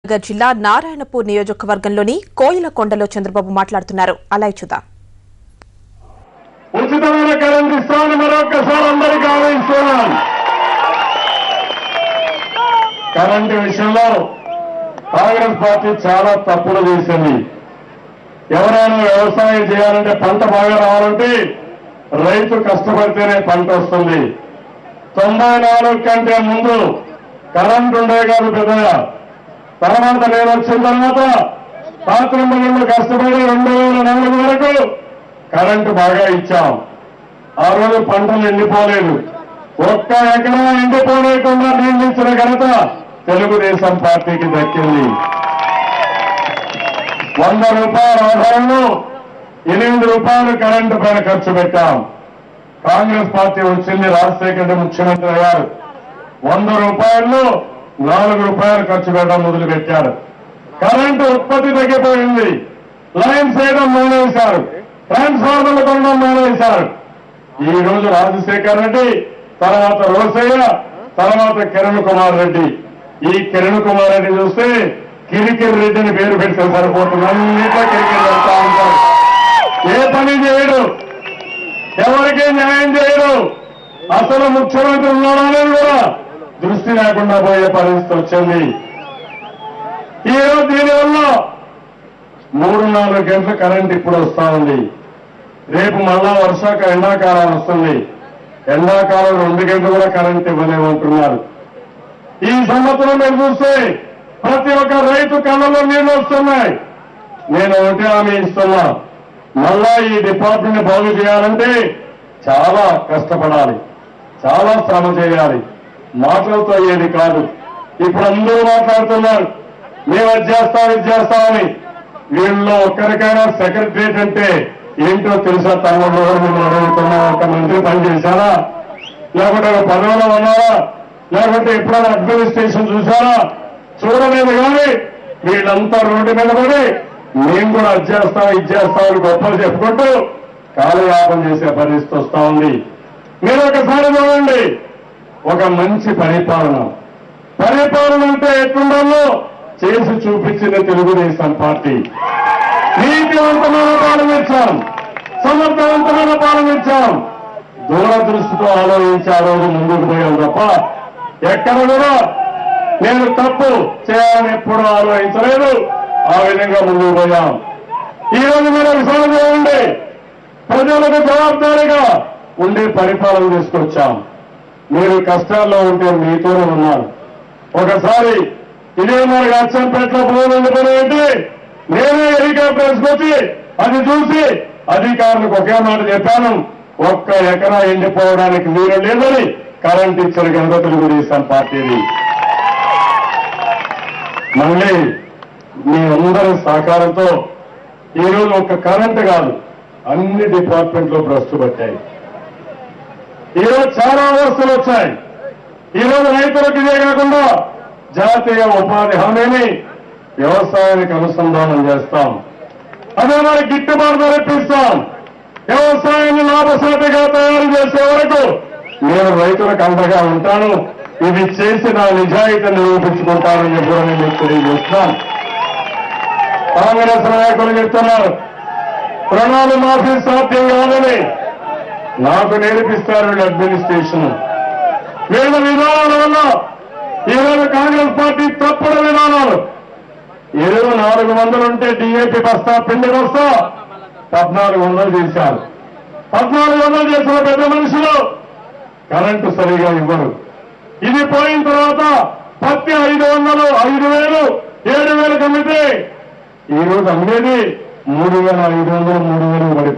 నగర్ జిల్లా నారాయణపూర్ నియోజకవర్గంలోని కోయిలకొండలో చంద్రబాబు మాట్లాడుతున్నారు అలా చూద్దాం ఉచితమైన కరెంట్ ఇస్తామని మరొక్కసారి అందరికీ ఆలోచిస్తున్నాం కరెంటు విషయంలో కాంగ్రెస్ పార్టీ చాలా తప్పులు చేసింది ఎవరైనా వ్యవసాయం చేయాలంటే పంట బాగా రావాలంటే రైతు కష్టపడితేనే పంట వస్తుంది తొంభై నాలుగు కంటే ముందు కరెంట్ ఉండే కాదు పెద్దగా తర్వాత నేను వచ్చిన తర్వాత పాత్రంలో కష్టపడి రెండు వేల నాలుగు వరకు కరెంటు బాగా ఇచ్చాం ఆ రోజు పంటలు ఎండిపోలేదు ఒక్క ఎకరా ఎండిపోలేకుండా నీళ్లు ఇచ్చిన ఘనత తెలుగుదేశం పార్టీకి దక్కింది వంద రూపాయల ఆధారంలో ఎనిమిది రూపాయలు కరెంటు పైన ఖర్చు పెట్టాం కాంగ్రెస్ పార్టీ వచ్చింది రాజశేఖర రెడ్డి ముఖ్యమంత్రి అయ్యారు వంద రూపాయల్లో నాలుగు రూపాయలు ఖర్చు పెట్టడం మొదలు పెట్టారు కరెంటు ఉత్పత్తి తగ్గిపోయింది లైన్స్ వేయడం మానేశారు ట్రాన్స్ఫార్మర్లు కొనడం మానేశారు ఈ రోజు రాజశేఖర్ రెడ్డి తర్వాత రోసయ్య తర్వాత కిరణ్ కుమార్ రెడ్డి ఈ కిరణ్ కుమార్ రెడ్డి చూస్తే కిరికిరి రెడ్డిని పేరు పెడితే సరిపోతుంది అన్నిట్లో కిరికిరి పెడతా ఉంటారు ఏ పని చేయడు ఎవరికి న్యాయం చేయడు అసలు ముఖ్యమంత్రి ఉన్నాడని కూడా దృష్టి లేకుండా పోయే పరిస్థితి వచ్చింది ఈ రోజు దీనివల్ల మూడు నాలుగు గంటల కరెంట్ ఇప్పుడు వస్తా ఉంది రేపు మళ్ళా వర్షాక ఎండాకాలం వస్తుంది ఎండాకాలం రెండు గంటలు కూడా కరెంట్ ఇవ్వలేమంటున్నారు ఈ సంవత్సరం మీరు చూస్తే ప్రతి ఒక్క రైతు కళ్ళలో నీళ్లు వస్తున్నాయి నేను ఒకటి హామీ ఇస్తున్నా మళ్ళా ఈ డిపార్ట్మెంట్ బాగు చేయాలంటే చాలా కష్టపడాలి చాలా శ్రమ చేయాలి మాటలతో అయ్యేది కాదు ఇప్పుడు అందరూ మాట్లాడుతున్నారు మేము అది చేస్తాం ఇది చేస్తామని వీళ్ళలో ఒక్కరికైనా సెక్రటరియట్ అంటే ఏంటో తెలుసా తమ్ముడు మేము అడుగుతున్నా ఒక మంత్రి పని చేశారా లేకుంటే ఒక పదవిలో ఉన్నారా లేకుంటే ఎప్పుడైనా అడ్మినిస్ట్రేషన్ చూసారా చూడలేదు కానీ వీళ్ళంతా రోడ్డు మీద పడి మేము కూడా అది చేస్తాం ఇది చేస్తామని గొప్పలు చెప్పుకుంటూ కాలయాపన చేసే పరిస్థితి వస్తా ఉంది మీరు ఒకసారి చూడండి ఒక మంచి పరిపాలన పరిపాలన అంటే ఎట్లుండాలో చేసి చూపించింది తెలుగుదేశం పార్టీ నీతివంతమైన పాలన ఇచ్చాం సమర్థవంతమైన పాలన ఇచ్చాం దూరదృష్టితో ఆలోచించి ఆ రోజు ముందుకు పోయాం తప్ప ఎక్కడ కూడా నేను తప్పు చేయాలని ఎప్పుడూ ఆలోచించలేదు ఆ విధంగా ముందుకు పోయాం ఈ రోజు మీరు విషయాలు చేయండి ప్రజలకు జవాబారిగా ఉండే పరిపాలన తీసుకొచ్చాం మీరు కష్టాల్లో ఉంటే మీతోనే ఉన్నారు ఒకసారి ఇదే మరి అచ్చంపేటలో భూములు ఉండిపోయినాయంటే నేనే హెలికాప్టర్ వేసుకొచ్చి అది చూసి అధికారులకు ఒకే మాట చెప్పాను ఒక్క ఎకరా ఎండిపోవడానికి వీలు లేదని కరెంట్ ఇచ్చిన కింద తెలుగుదేశం పార్టీది మళ్ళీ మీ అందరి సహకారంతో ఈరోజు ఒక్క కరెంట్ కాదు అన్ని డిపార్ట్మెంట్లు భ్రష్టు పట్టాయి ఈరోజు చాలా అవస్థలు వచ్చాయి ఈరోజు రైతులకు ఇదే కాకుండా జాతీయ ఉపాధి హామీని వ్యవసాయానికి అనుసంధానం చేస్తాం అదే మరి గిట్టుబాటు ధర ఇప్పిస్తాం వ్యవసాయాన్ని లాభసాటిగా తయారు చేసే వరకు నేను రైతులకు అండగా ఉంటాను ఇది చేసి నా నిజాయితీ నిరూపించుకుంటానని చెప్పి కూడా నేను మీకు తెలియజేస్తున్నాను కాంగ్రెస్ నాయకులు చెప్తున్నారు రుణాలు మాఫీ సాధ్యం కాదని నాకు నేర్పిస్తారు వీళ్ళ అడ్మినిస్ట్రేషన్ వీళ్ళ విధానాల వల్ల ఈరోజు కాంగ్రెస్ పార్టీ తప్పుడు విధానాలు ఇరవై నాలుగు వందలు ఉంటే డిఏపి బస్తా పిండి బస్తా పద్నాలుగు వందలు చేశారు పద్నాలుగు వందలు చేసిన పెద్ద మనుషులు కరెంటు సరిగా ఇవ్వరు ఇది పోయిన తర్వాత పత్తి ఐదు వందలు ఐదు వేలు ఏడు వేలు కమ్మితే ఈ రోజు అమ్మేది మూడు వేల ఐదు వందలు మూడు వేలు పడిపోయింది